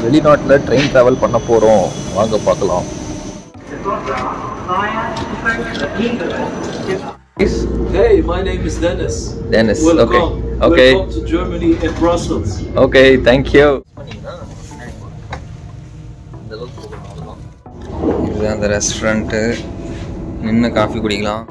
வெளிநாட்டில் train travel பண்ண போகிறோம் வாங்க பார்க்கலாம் Hey, my name is Dennis. Dennis, Welcome. okay. Okay. Welcome to Germany and Brussels. Okay thank you இதுதான் அந்த ரெஸ்டாரண்ட்டு நின்று காஃபி குடிக்கலாம்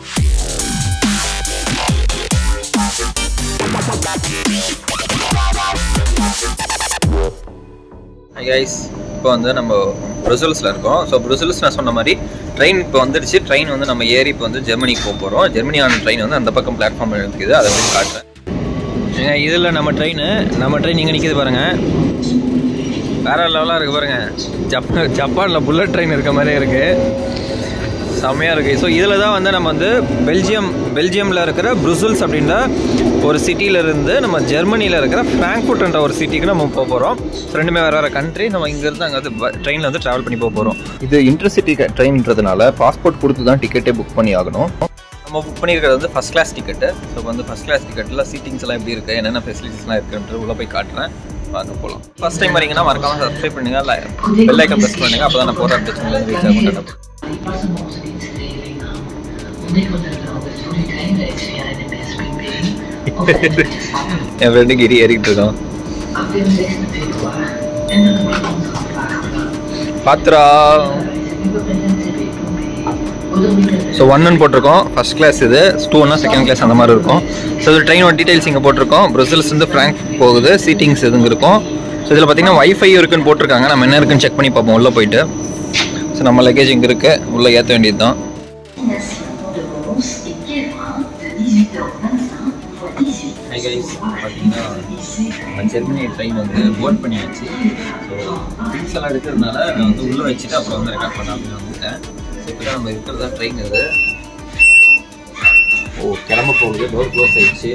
ஹை கைஸ் இப்போ வந்து நம்ம ப்ரொசல்ஸில் இருக்கோம் ஸோ ப்ரொசல்ஸ் நான் சொன்ன மாதிரி ட்ரெயின் இப்போ வந்துடுச்சு ட்ரெயின் வந்து நம்ம ஏறி இப்போ வந்து ஜெர்மனிக்கு போக போகிறோம் ஜெர்மனியான ட்ரெயின் வந்து அந்த பக்கம் பிளாட்ஃபார்ம் இருக்குது அதை வந்து காட்டுறேன் ஏங்க இதில் நம்ம ட்ரெயின் நம்ம ட்ரெயின் இங்கே நிற்கிது பாருங்கள் வேற லெவலாக இருக்குது பாருங்கள் ஜப்பான் ஜப்பானில் புல்லட் ட்ரெயின் இருக்க மாதிரியே இருக்குது செம்மையாக இருக்குது ஸோ இதில் தான் வந்து நம்ம வந்து பெல்ஜியம் பெல்ஜியமில் இருக்கிற ப்ருசல்ஸ் அப்படின்ற ஒரு சிட்டியிலேருந்து நம்ம ஜெர்மனியில் இருக்கிற ஃப்ராங்க்ஃபுட்ன்ற ஒரு சிட்டிக்கு நம்ம போக போகிறோம் ரெண்டுமே வேறு வேறு கண்ட்ரி நம்ம இங்கேருந்து அங்கே வந்து ட்ரெயினில் வந்து ட்ராவல் பண்ணி போக போகிறோம் இது இன்டர்சிட்டி ட்ரெயின்றதுனால பாஸ்போர்ட் கொடுத்து தான் டிக்கெட்டே புக் பண்ணி ஆகணும் நம்ம புக் பண்ணியிருக்கிறது வந்து ஃபஸ்ட் கிளாஸ் டிக்கெட்டு ஸோ வந்து ஃபஸ்ட் கிளாஸ் டிக்கெட்டில் சீட்டிங்ஸ் எல்லாம் எப்படி இருக்குது என்னென்ன ஃபெசிலிட்டிஸ்லாம் இருக்குன்றது உள்ளே போய் காட்டுறேன் வாங்க போகலாம் ஃபஸ்ட் டைம் வரீங்கன்னா மறக்காம சப்ஸ்கிரைப் பண்ணுங்க இல்லை பெல் ஐக்கன் ப்ரெஸ் பண்ணுங்க அப்போ தான் நான் போகிற அப்டேட்ஸ் உங்களுக்கு ரீச் ஆகும் கண்டிப்பா. Die Wassermoosdienstleerlingen. Ondergelopen voor uw eindelijk via de SBB of de என் ஃப்ரெண்டு கிரி ஏறிக்கிட்டு இருக்கான் Ab dem 6. Februar ändert sich unsere Fahrplan. பாத்ரா Über cb.de oder mit so ஒன்னு போட்டிருக்கோம் ஃபர்ஸ்ட் கிளாஸ் இது டூனா செகண்ட் கிளாஸ் அந்த மாதிரி இருக்கும் ஸோ இது ட்ரெயினோட டீடைல்ஸ் இங்கே போட்டிருக்கோம் ப்ரொசல்ஸ் வந்து ஃப்ராங்க் போகுது சீட்டிங்ஸ் இதுங்க இருக்கும் ஸோ இதில் பார்த்தீங்கன்னா வைஃபை இருக்குன்னு போட்டிருக்காங்க நம்ம என்ன இருக்குன்னு செக் பண்ணி பார்ப்போம் உள்ளே போயிட்டு ஸோ நம்ம லக்கேஜ் இங்கே இருக்கு உள்ளே ஏற்ற வேண்டியது தான் Destination de Mons et Quévrin de 18h25 pour 18 Hi guys, பார்த்தீங்கன்னா நம்ம ஜெர்மனி ட்ரெயின் வந்து போர்ட் பண்ணியாச்சு ஸோ திங்ஸ் எல்லாம் எடுக்கிறதுனால நான் வந்து உள்ளே வச்சுட்டு அப்புறம் வந்து ரெக்கார்ட் பண்ண அப்படின்னு வந்துட்டேன் ஸோ இப்போ தான் நம்ம இருக்கிறதா ட்ரெயின் இது ஓ கிளம்ப போகுது டோர் க்ளோஸ் ஆயிடுச்சு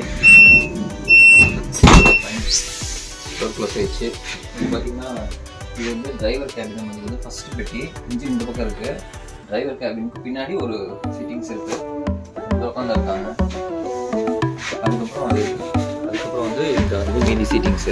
டோர் க்ளோஸ் ஆயிடுச்சு இது பார்த்தீங்கன்னா இது வந்து டிரைவர் கேபின் வந்து வந்து ஃபர்ஸ்ட் பெட்டி இன்ஜின் இந்த பக்கம் இருக்குது டிரைவர் கேபினுக்கு பின்னாடி ஒரு சிட்டிங்ஸ் இருக்குது உட்காந்து இருக்காங்க அதுக்கப்புறம் அது அதுக்கப்புறம் வந்து இந்த வந்து மீதி சீட்டிங்ஸு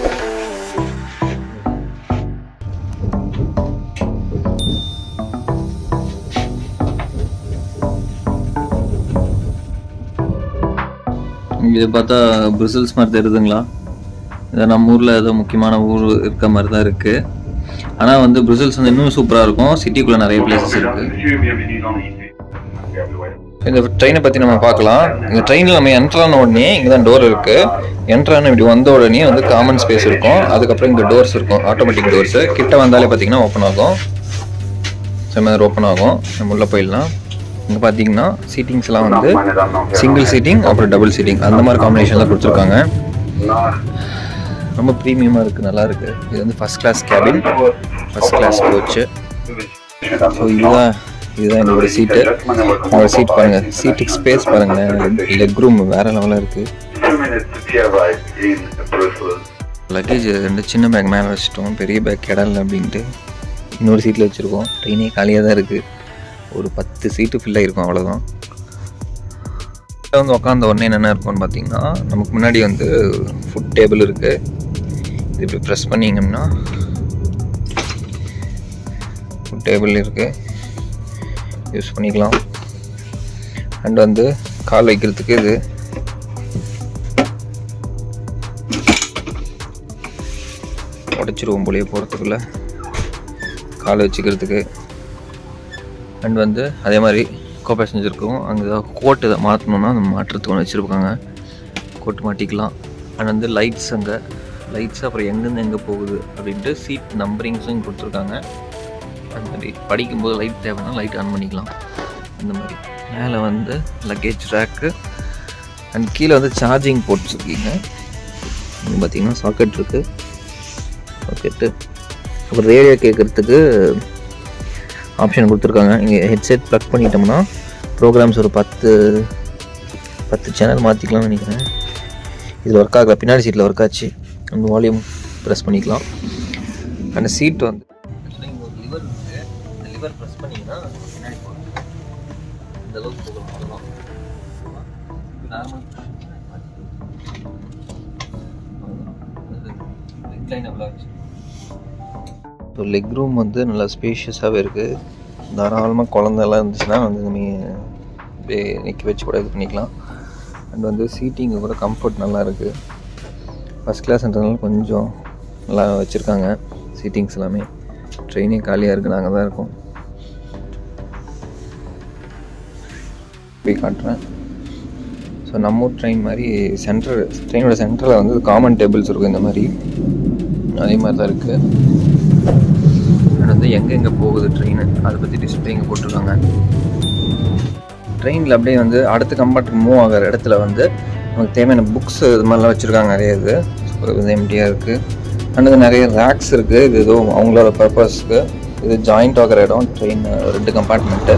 இது பார்த்தா பிரிசல்ஸ் மாதிரி தெரியுதுங்களா இது நம்ம ஊரில் ஏதோ முக்கியமான ஊர் இருக்க மாதிரி தான் இருக்குது ஆனால் வந்து பிரிசல்ஸ் வந்து இன்னும் சூப்பராக இருக்கும் சிட்டிக்குள்ளே நிறைய பிளேசஸ் இருக்குது Monsieur, bienvenue dans l'IT. இந்த ட்ரெயினை பற்றி நம்ம பார்க்கலாம் இந்த ட்ரெயினில் நம்ம என்ட்ரான உடனே இங்கே தான் டோர் இருக்குது என்ட்ரான இப்படி வந்த உடனே வந்து காமன் ஸ்பேஸ் இருக்கும் அதுக்கப்புறம் இங்கே டோர்ஸ் இருக்கும் ஆட்டோமேட்டிக் டோர்ஸு கிட்ட வந்தாலே பார்த்தீங்கன்னா ஓப்பன் ஆகும் ஸோ மாதிரி ஓப்பன் ஆகும் நம்ம உள்ளே போயிடலாம் இங்கே பார்த்தீங்கன்னா சீட்டிங்ஸ்லாம் வந்து சிங்கிள் சீட்டிங் அப்புறம் டபுள் சீட்டிங் அந்த மாதிரி காம்பினேஷனில் கொடுத்துருக்காங்க ரொம்ப ப்ரீமியமாக இருக்குது நல்லா இருக்குது இது வந்து first class cabin first class coach so இதுதான் இதுதான் என்னோட சீட்டு என்னோட சீட் பாருங்க சீட்டுக்கு ஸ்பேஸ் பாருங்களேன் லெக் ரூம் வேற லெவலில் இருக்கு Two minutes to arrive in Brussels. Luggage ரெண்டு சின்ன பேக் மேலே வச்சுட்டோம் பெரிய பேக் இடம் இல்லை அப்படின்ட்டு இன்னொரு சீட்டில் வச்சுருக்கோம் ட்ரெயினே காலியாக தான் இருக்குது ஒரு பத்து சீட்டு ஃபில் ஆகிருக்கும் அவ்வளோதான் வந்து உட்காந்த உடனே என்னென்ன இருக்கும்னு பார்த்தீங்கன்னா நமக்கு முன்னாடி வந்து ஃபுட் டேபிள் இருக்குது இது இப்படி ப்ரெஸ் பண்ணிங்கன்னா ஃபுட் டேபிள் இருக்குது யூஸ் பண்ணிக்கலாம் அண்ட் வந்து கால் வைக்கிறதுக்கு இது உடச்சிருவோம் போலியே போகிறதுக்குள்ள கால் வச்சுக்கிறதுக்கு அண்ட் வந்து அதே மாதிரி கோ பேசஞ்சருக்கும் அங்கே ஏதாவது கோட் இதை மாற்றணுன்னா அந்த மாற்றுறதுக்கு ஒன்று வச்சுருப்பாங்க கோட் மாட்டிக்கலாம் அண்ட் வந்து லைட்ஸ் அங்கே லைட்ஸ் அப்புறம் எங்கேருந்து எங்கே போகுது அப்படின்ட்டு சீட் நம்பரிங்ஸும் இங்கே கொடுத்துருக்காங்க அந்த மாதிரி படிக்கும்போது லைட் தேவைன்னா லைட் ஆன் பண்ணிக்கலாம் அந்த மாதிரி மேலே வந்து லக்கேஜ் ரேக்கு அண்ட் கீழே வந்து சார்ஜிங் போர்ட்ஸ் இருக்கீங்க இங்கே பார்த்தீங்கன்னா சாக்கெட் இருக்குது சாக்கெட்டு அப்புறம் ரேடியோ கேட்குறதுக்கு ஆப்ஷன் கொடுத்துருக்காங்க இங்கே ஹெட்செட் ப்ளக் பண்ணிட்டோம்னா ப்ரோக்ராம்ஸ் ஒரு பத்து பத்து சேனல் மாற்றிக்கலாம்னு நினைக்கிறேன் இதில் ஒர்க் ஆகல பின்னாடி சீட்டில் ஒர்க் ஆச்சு அந்த வால்யூம் ப்ரெஸ் பண்ணிக்கலாம் அந்த சீட் வந்து லிவர் இருக்குது இந்த லிவர் ப்ரெஸ் பண்ணிங்கன்னா பின்னாடி போகும் இந்த அளவுக்கு போகலாம் அவ்வளோதான் நார்மல் ரிக்ளைனபிளாக வச்சு ஸோ லெக் ரூம் வந்து நல்லா ஸ்பேஷியஸாகவே இருக்குது தாராளமாக குழந்தெல்லாம் இருந்துச்சுன்னா வந்து நீங்கள் அப்படியே நிற்க வச்சு கூட இது பண்ணிக்கலாம் அண்ட் வந்து சீட்டிங்கு கூட கம்ஃபர்ட் நல்லா இருக்குது ஃபஸ்ட் கிளாஸ்ன்றதுனால கொஞ்சம் நல்லா வச்சுருக்காங்க சீட்டிங்ஸ் எல்லாமே ட்ரெயினே காலியாக இருக்குது நாங்கள் தான் இருக்கோம் போய் காட்டுறேன் ஸோ நம்ம ஊர் ட்ரெயின் மாதிரி சென்டர் ட்ரெயினோட சென்டரில் வந்து காமன் டேபிள்ஸ் இருக்கும் இந்த மாதிரி அதே மாதிரி தான் இருக்குது அண்ட் வந்து எங்கெங்கே போகுது ட்ரெயின் அதை பற்றி டிஸ்பிளே இங்கே போட்டிருக்காங்க ட்ரெயினில் அப்படியே வந்து அடுத்த கம்பார்ட்மெண்ட் மூவ் ஆகிற இடத்துல வந்து நமக்கு தேவையான புக்ஸ் இது மாதிரிலாம் வச்சுருக்காங்க நிறைய இது இது எம்டியாக இருக்குது அண்ட் இது நிறைய ரேக்ஸ் இருக்குது இது ஏதோ அவங்களோட பர்பஸ்க்கு இது ஜாயிண்ட் ஆகிற இடம் ட்ரெயின் ரெண்டு கம்பார்ட்மெண்ட்டு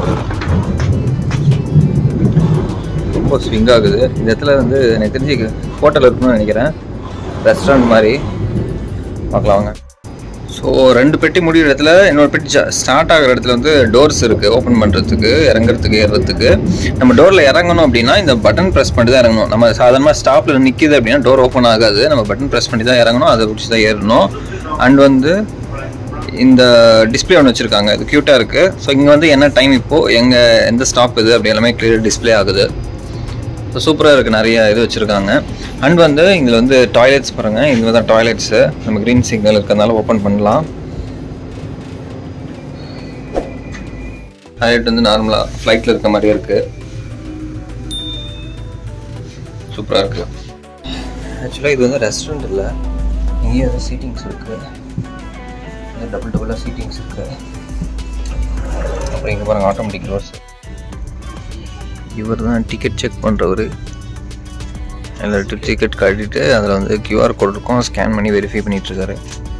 ரொம்ப ஸ்விங் ஆகுது இந்த இடத்துல வந்து எனக்கு தெரிஞ்சு ஹோட்டல் இருக்குன்னு நினைக்கிறேன் ரெஸ்டாரண்ட் மாதிரி பார்க்கலாம் வாங்க ஸோ ரெண்டு பெட்டி முடிகிற இடத்துல இன்னொரு பெட்டி ஸ்டார்ட் ஆகிற இடத்துல வந்து டோர்ஸ் இருக்குது ஓப்பன் பண்ணுறதுக்கு இறங்குறதுக்கு ஏறுறதுக்கு நம்ம டோரில் இறங்கணும் அப்படின்னா இந்த பட்டன் ப்ரெஸ் பண்ணி தான் இறங்கணும் நம்ம சாதாரணமாக ஸ்டாப்பில் நிற்கிது அப்படின்னா டோர் ஓப்பன் ஆகாது நம்ம பட்டன் ப்ரெஸ் பண்ணி தான் இறங்கணும் அதை பிடிச்சி தான் ஏறணும் அண்ட் வந்து இந்த டிஸ்பிளே ஒன்று வச்சுருக்காங்க இது க்யூட்டாக இருக்குது ஸோ இங்கே வந்து என்ன டைம் இப்போது எங்கே எந்த ஸ்டாப் இது அப்படி எல்லாமே கிளியர் டிஸ்பிளே ஆகுது ஸோ சூப்பராக இருக்குது நிறைய இது வச்சுருக்காங்க அண்ட் வந்து இதில் வந்து டாய்லெட்ஸ் பாருங்கள் இது தான் டாய்லெட்ஸு நம்ம க்ரீன் சிக்னல் இருக்கிறதுனால ஓப்பன் பண்ணலாம் டாய்லெட் வந்து நார்மலாக ஃப்ளைட்டில் இருக்க மாதிரியே இருக்குது சூப்பராக இருக்குது ஆக்சுவலாக இது வந்து ரெஸ்டாரண்ட் இல்லை இங்கேயும் வந்து சீட்டிங்ஸ் இருக்குது டபுள் டபுளாக சீட்டிங்ஸ் இருக்குது அப்புறம் இங்கே பாருங்கள் ஆட்டோமேட்டிக் டோர்ஸ் இவர் தான் டிக்கெட் செக் பண்ணுறவர் எல்லார்ட்டும் டிக்கெட் காட்டிட்டு அதில் வந்து கியூஆர் கோட் இருக்கும் ஸ்கேன் பண்ணி வெரிஃபை பண்ணிகிட்ருக்காரு